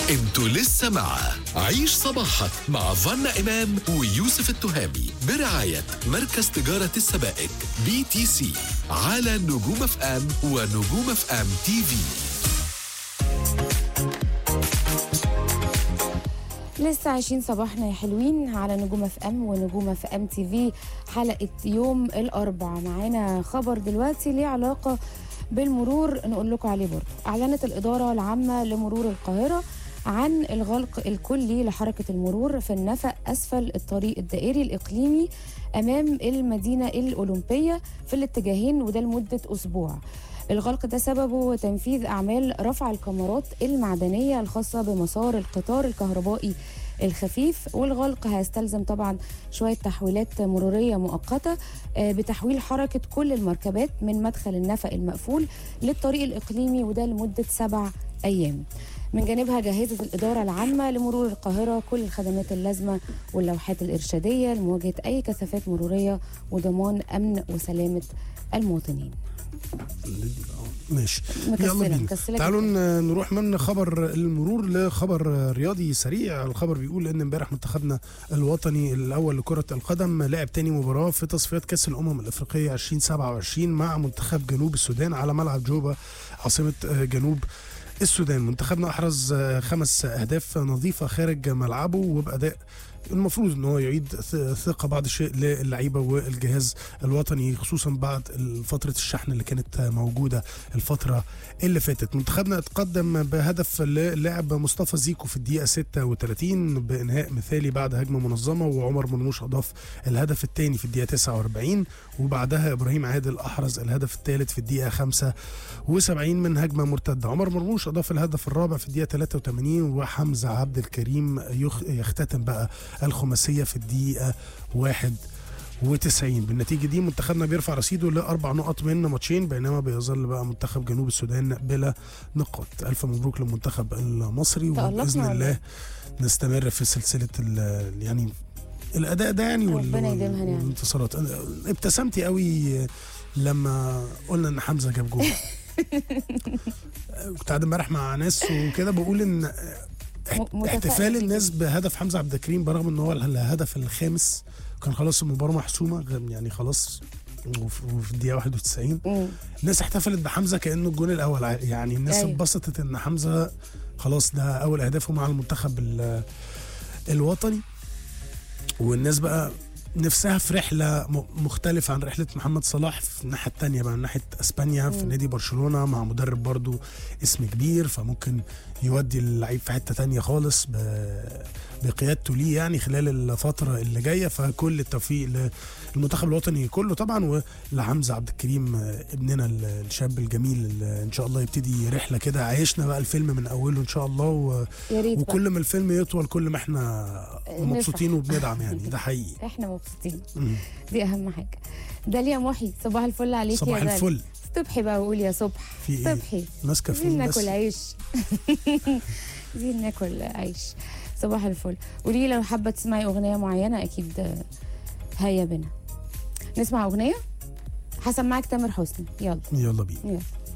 انتوا لسه مع عيش صباحك مع فنا إمام ويوسف التهامي برعاية مركز تجارة السبائك بي تي سي على نجوم اف ام ونجوم اف ام تي في لسه عايشين صباحنا يا حلوين على نجوم اف ام ونجوم اف ام تي في حلقه يوم الاربعاء معانا خبر دلوقتي ليه علاقه بالمرور نقول لكم عليه برضه اعلنت الاداره العامه لمرور القاهره عن الغلق الكلي لحركه المرور في النفق اسفل الطريق الدائري الاقليمي امام المدينه الاولمبيه في الاتجاهين وده لمده اسبوع الغلق ده سببه تنفيذ أعمال رفع الكاميرات المعدنية الخاصة بمسار القطار الكهربائي الخفيف والغلق هيستلزم طبعا شوية تحويلات مرورية مؤقتة آه، بتحويل حركة كل المركبات من مدخل النفق المقفول للطريق الإقليمي وده لمدة سبع أيام من جانبها جهزت الإدارة العامة لمرور القاهرة كل الخدمات اللازمة واللوحات الإرشادية لمواجهة أي كثافات مرورية وضمان أمن وسلامة المواطنين ماشي مكسلة- يلا بينا مكسلة تعالوا جداً. ن- نروح من خبر المرور لخبر رياضي سريع الخبر بيقول ان امبارح منتخبنا الوطني الاول لكره القدم لعب تاني مباراه في تصفيات كاس الامم الافريقيه 2027 مع منتخب جنوب السودان على ملعب جوبا عاصمه آه، جنوب السودان منتخبنا احرز آه، خمس اهداف نظيفه خارج ملعبه وباداء المفروض ان هو يعيد ث- ثقه بعض الشيء للعيبه والجهاز الوطني خصوصا بعد فتره الشحن اللي كانت موجوده الفتره اللي فاتت منتخبنا اتقدم بهدف للاعب مصطفى زيكو في الدقيقه 36 بانهاء مثالي بعد هجمه منظمه وعمر مرموش اضاف الهدف الثاني في الدقيقه 49 وبعدها ابراهيم عادل احرز الهدف الثالث في الدقيقه 75 من هجمه مرتده عمر مرموش اضاف الهدف الرابع في الدقيقه 83 وحمزه عبد الكريم يخ- يختتم بقى الخماسيه في الدقيقه 91 بالنتيجه دي منتخبنا بيرفع رصيده لاربع نقط من ماتشين بينما بيظل بقى منتخب جنوب السودان بلا نقاط الف مبروك للمنتخب المصري تألقنا وباذن ولا الله إيه؟ نستمر في سلسله ال- يعني الاداء ده يعني وال- ربنا يديمها نعم. والانتصارات أنا ابتسمتي قوي لما قلنا ان حمزه جاب جول كنت قاعد امبارح مع ناس وكده بقول ان احت- متفائل احتفال جداً. الناس بهدف حمزه عبد الكريم برغم ان هو الهدف الخامس كان خلاص المباراه محسومه غ- يعني خلاص وف- وفي الدقيقه 91 مم. الناس احتفلت بحمزه كانه الجون الاول ع- يعني الناس أيوة. اتبسطت ان حمزه خلاص ده اول اهدافه مع المنتخب ال- الوطني والناس بقى نفسها في رحله م- مختلفه عن رحله محمد صلاح في الناحيه الثانيه بقى من ناحيه اسبانيا في مم. نادي برشلونه مع مدرب برضو اسم كبير فممكن يودي اللعيب في حته تانية خالص ب- بقيادته ليه يعني خلال الفتره اللي جايه فكل التوفيق للمنتخب الوطني كله طبعا ولحمزه عبد الكريم آه، ابننا ال- الشاب الجميل اللي ان شاء الله يبتدي رحله كده عايشنا بقى الفيلم من اوله ان شاء الله و... يا ريت بقى. وكل ما الفيلم يطول كل ما احنا مبسوطين وبندعم يعني ده حقيقي احنا مبسوطين مم. دي اهم حاجه داليا محي صباح الفل عليك صباح يا داليا الفل صبحي بقى وقول يا صبح في ايه صبحي ماسكه عايزين فين بس ناكل عيش عايزين ناكل عيش صباح الفل قولي لي لو حابه تسمعي اغنيه معينه اكيد آه، هيا بنا نسمع اغنيه هسمعك تامر حسني يلا يلا بينا يلا